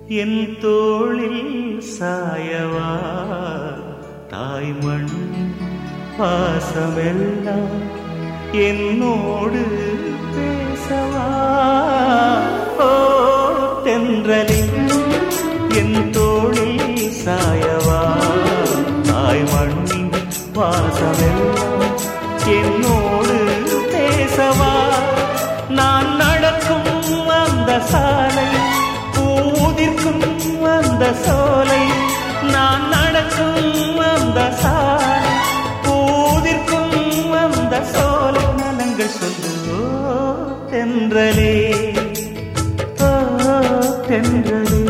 என் தோளில் சாயவா தாய்மண் பாசமெல்லாம் என்னோடு பேசவா ஓ தென்றலே என் தோளில் சாயவா தாய்மண்ணின் பாசமெல்லாம் என்னோடு பேசவா நான் நடக்கும் அந்த சாலை பூதிர்க்கும் அந்த சோலை நான் நடக்கும் அந்த சாலை பூதிர்க்கும் அந்த சோலை நலங்கள் சொல்லு ஓ, தென்றலே ஓ, தென்றலே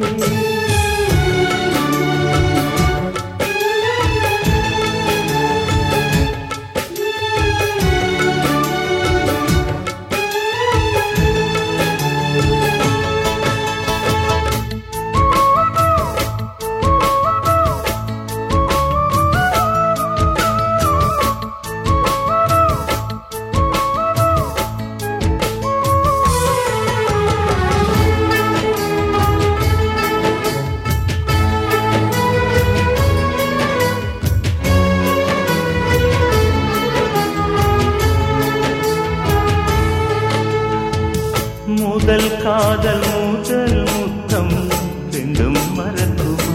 முதல் காதல் முதல் முத்தம் ரெண்டும் மறக்குமா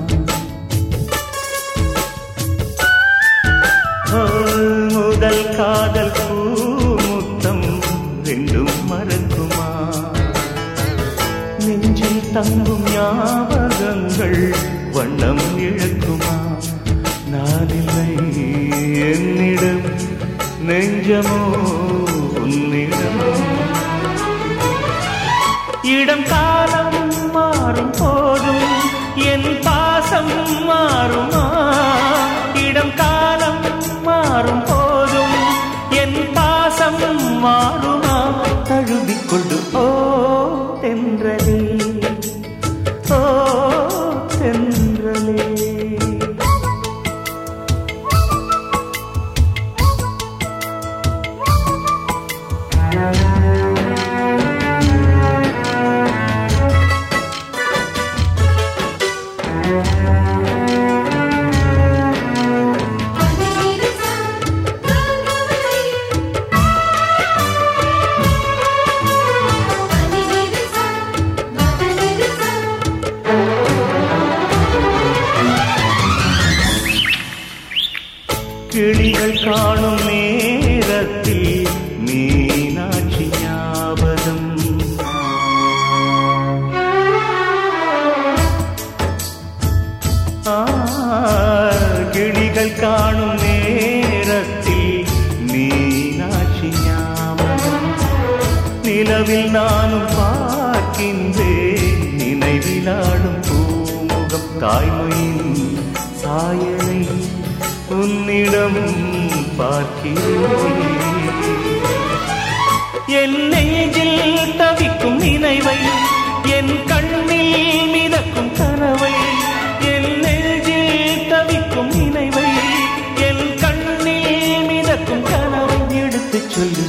ஓ, முதல் காதல் பூ முத்தம் ரெண்டும் மறக்குமா நெஞ்சில் தங்கும் ஞாபகங்கள் வண்ணம் இழக்குமா நான் இல்லை என்னிடம் நெஞ்சமோ உன்னிடம் இடம் காலம் மாறும் போதும் என் பாசம் மாறுமா இடம் காலம் மாறும் போதும் என் பாசம் மாறுமா தழுவிக்கொண்டு ஓ தென்றலே ஓ தென்றலே கிளிகள் காணும் நேரத்தில் மீனாட்சி ஞாபகம் ஆ, கிளிகள் காணும் நேரத்தில் மீனாட்சி ஞாபகம் நிலவில் நானும் பார்க்கின்றேன் நினைவிலாடும் பூமுகம் தாய்மையின் சாயலை உன்னிடம் பார்க்கிறேன் என் நெஞ்சில் தவிக்கும் நினைவை என் கண்ணில் மிதக்கும் கனவை என் நெஞ்சில் தவிக்கும் நினைவை என் கண்ணில் மிதக்கும் கனவை எடுத்துச் சொல்லு